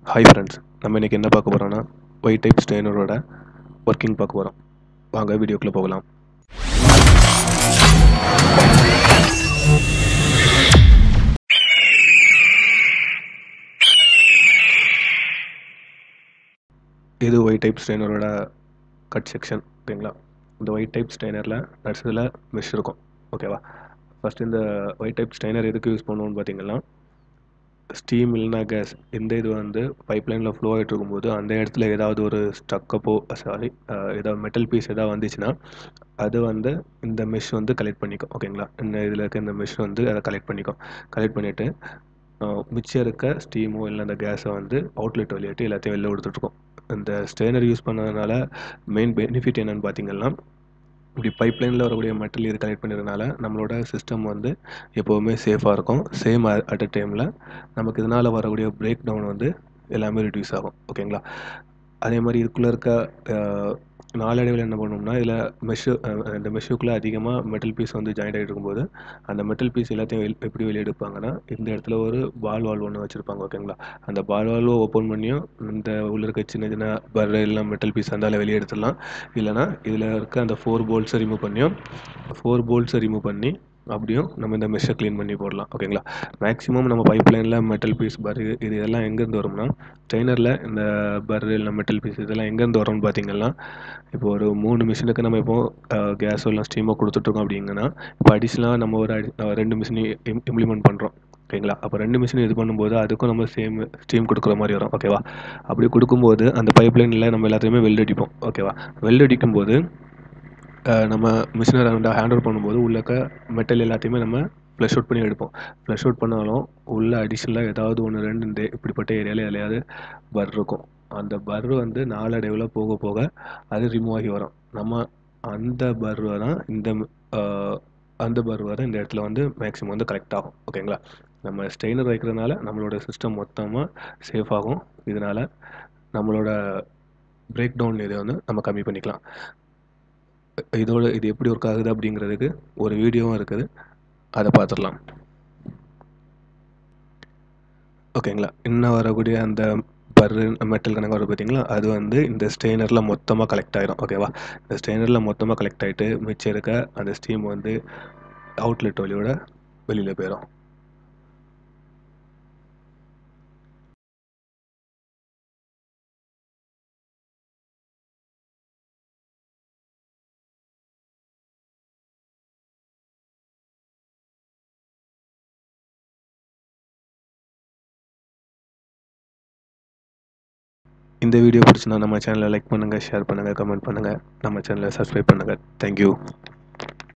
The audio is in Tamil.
ஹாய் ஃப்ரெண்ட்ஸ் நம்ம இன்றைக்கி என்ன பார்க்க போகிறோம்னா ஒய் டைப் ஸ்டெயினரோட ஒர்க்கிங் பார்க்க போகிறோம் வாங்க வீடியோக்குள்ளே போகலாம் இது ஒய் டைப் ஸ்டெயினரோட கட் செக்ஷன் ஓகேங்களா இந்த ஒய் டைப் ஸ்டெயினரில் நட்ஸில் மெஷ் இருக்கும் ஓகேவா ஃபஸ்ட் இந்த ஒய் டைப் ஸ்டெயினர் எதுக்கு யூஸ் பண்ணுவோம்னு பார்த்தீங்கன்னா ஸ்டீம் இல்லைனா கேஸ் இந்த இது வந்து பைப்லைனில் ஃப்ளோ ஆகிட்டு இருக்கும்போது அந்த இடத்துல ஏதாவது ஒரு ஸ்டக்கப்போ சாரி ஏதாவது மெட்டல் பீஸ் ஏதாவது வந்துச்சுன்னா அது வந்து இந்த மெஷ் வந்து கலெக்ட் பண்ணிக்கும் ஓகேங்களா இந்த இதில் இருக்க இந்த மெஷ் வந்து அதை கலெக்ட் பண்ணிக்கும் கலெக்ட் பண்ணிவிட்டு மிச்சம் இருக்க ஸ்டீமோ இல்லை அந்த கேஸை வந்து அவுட்லெட் வழியாட்டி எல்லாத்தையும் வெளில கொடுத்துட்ருக்கோம் இந்த ஸ்டெய்னர் யூஸ் பண்ணதுனால மெயின் பெனிஃபிட் என்னென்னு பார்த்தீங்கன்னா இப்படி பைப்லைனில் வரக்கூடிய மெட்டல் இது கலெக்ட் பண்ணுறதுனால நம்மளோட சிஸ்டம் வந்து எப்போவுமே சேஃபாக இருக்கும் சேம் அட் அ டைமில் நமக்கு இதனால் வரக்கூடிய பிரேக் டவுன் வந்து எல்லாமே ரிடியூஸ் ஆகும் ஓகேங்களா அதே மாதிரி இதுக்குள்ளே இருக்க நாளடைவில் என்ன பண்ணோம்னா இதில் மெஷு இந்த மெஷுக்குள்ளே அதிகமாக மெட்டல் பீஸ் வந்து ஜாயிண்ட் ஆகிட்டு இருக்கும்போது அந்த மெட்டல் பீஸ் எல்லாத்தையும் வெள் எப்படி வெளியே எடுப்பாங்கன்னா இந்த இடத்துல ஒரு பால் வால்வ் ஒன்று வச்சுருப்பாங்க ஓகேங்களா அந்த பால் வால்வை ஓப்பன் பண்ணியும் இந்த உள்ள இருக்க சின்ன சின்ன பர் எல்லாம் மெட்டல் பீஸ் இருந்தாலும் வெளியே எடுத்துடலாம் இல்லைனா இதில் இருக்க அந்த ஃபோர் போல்ட்ஸை ரிமூவ் பண்ணியும் ஃபோர் போல்ட்ஸை ரிமூவ் பண்ணி அப்படியும் நம்ம இந்த மெஷ்ஷை க்ளீன் பண்ணி போடலாம் ஓகேங்களா மேக்ஸிமம் நம்ம பைப் லைனில் மெட்டல் பீஸ் பர் இது இதெல்லாம் எங்கேருந்து வரும்னா ட்ரெயினரில் இந்த பர் இல்லை மெட்டல் பீஸ் இதெல்லாம் எங்கேருந்து வரும்னு பார்த்தீங்கன்னா இப்போ ஒரு மூணு மிஷினுக்கு நம்ம இப்போ கேஸோ இல்லை ஸ்டீமோ கொடுத்துட்ருக்கோம் அப்படிங்கன்னா இப்போ அடிஷ்னலாக நம்ம ஒரு அடி ரெண்டு மிஷினையும் இம்ப்ளிமெண்ட் பண்ணுறோம் ஓகேங்களா அப்போ ரெண்டு மிஷின் இது பண்ணும்போது அதுக்கும் நம்ம சேம் ஸ்டீம் கொடுக்குற மாதிரி வரும் ஓகேவா அப்படி கொடுக்கும்போது அந்த பைப் லைனில் நம்ம எல்லாத்தையுமே வெல்ட் அடிப்போம் ஓகேவா வெல்ட் அடிக்கும்போது நம்ம மிஷினை வந்து ஹேண்ட் ஓவர் பண்ணும்போது உள்ளக்க மெட்டல் எல்லாத்தையுமே நம்ம ஃப்ளஷ் அவுட் பண்ணி எடுப்போம் ஃப்ளஷ் அவுட் பண்ணாலும் உள்ள அடிஷ்னலாக ஏதாவது ஒன்று ரெண்டு இந்த இப்படிப்பட்ட ஏரியாவில் எதையாவது பர் இருக்கும் அந்த பர் வந்து நாளடைவில் போக போக அது ரிமூவ் ஆகி வரும் நம்ம அந்த பர்வை தான் இந்த அந்த பர்வை தான் இந்த இடத்துல வந்து மேக்ஸிமம் வந்து கரெக்ட் ஆகும் ஓகேங்களா நம்ம ஸ்டெயினர் வைக்கிறதுனால நம்மளோட சிஸ்டம் மொத்தமாக சேஃப் ஆகும் இதனால் நம்மளோட பிரேக் டவுன் இதை வந்து நம்ம கம்மி பண்ணிக்கலாம் இதோட இது எப்படி ஒர்க் ஆகுது அப்படிங்கிறதுக்கு ஒரு வீடியோவும் இருக்குது அதை பார்த்துடலாம் ஓகேங்களா இன்னும் வரக்கூடிய அந்த பர் மெட்டல் கணக்கு வரும் பார்த்தீங்களா அது வந்து இந்த ஸ்டெயினரில் மொத்தமாக கலெக்ட் ஆகிடும் ஓகேவா இந்த ஸ்டெயினரில் மொத்தமாக கலெக்ட் ஆகிட்டு மிச்சம் இருக்க அந்த ஸ்டீம் வந்து அவுட்லெட் வழியோட வெளியில் போயிடும் இந்த வீடியோ பிடிச்சினா நம்ம சேனலை லைக் பண்ணுங்கள் ஷேர் பண்ணுங்கள் கமெண்ட் பண்ணுங்கள் நம்ம சேனலை சப்ஸ்கிரைப் பண்ணுங்கள் தேங்க்யூ